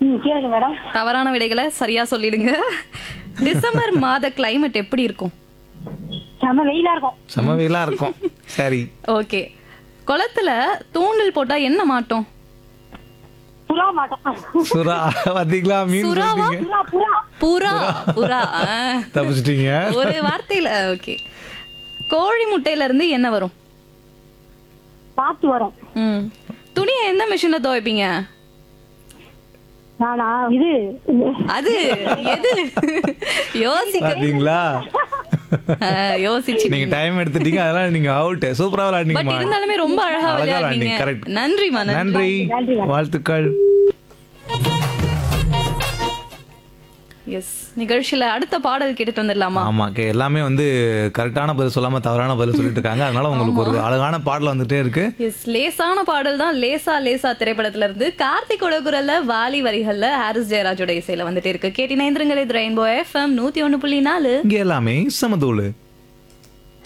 ம் கேளுங்க மேடம் தவறான விடைகளை சரியா சொல்லிடுங்க டிசம்பர் மாத கிளைமேட் எப்படி இருக்கும் செம வெயிலா இருக்கும் செம வெயிலா இருக்கும் சரி ஓகே குளத்துல தூண்டில் போட்டா என்ன மாட்டோம் புறா மாட்டோம் சுறா பாத்தீங்களா மீன் சுறாவா? சொல்லிட்டீங்க புறா புறா புறா புறா ஆ. தப்பிச்சிட்டீங்க ஒரு வார்த்தையில ஓகே கோழி முட்டையில இருந்து என்ன வரும் பார்த்து வரும் ம் துணியை எந்த மிஷின்ல துவைப்பீங்க நானா இது அது எது யோசிக்க பாத்தீங்களா ஆ, யோசிச்சு நீங்க டைம் எடுத்துட்டீங்க அதெல்லாம் நீங்க அவுட் சூப்பரா பட் விளையாடுனீங்கம்மா இருந்தாலுமே ரொம்ப அழகா அழகா விளையாடுறீங்க விளையாடுனீங்க கரெக்ட் நன்றிமா நன்றி நன்றி வாழ்த்துக்கள் எஸ் நிகழ்ச்சியில அடுத்த பாடல் கேட்டுட்டு வந்துடலாமா ஆமா கே- எல்லாமே வந்து கரெக்டான பதில் சொல்லாம தவறான பதில் சொல்லிட்டு இருக்காங்க அதனால உங்களுக்கு ஒரு அழகான பாடல் வந்துட்டே இருக்கு எஸ் லேசான பாடல் தான் லேசா லேசா திரைப்படத்துல இருந்து கார்த்திகோட குரல்ல வாலி வரிகள்ல ஹாரிஸ் ஜெயராஜோட இசையில வந்துட்டே இருக்கு கேட்டினா இது ரெயின்போ எஃப்எம் நூத்தி ஒண்ணு புள்ளி நாலு இங்க எல்லாமே சமதூளு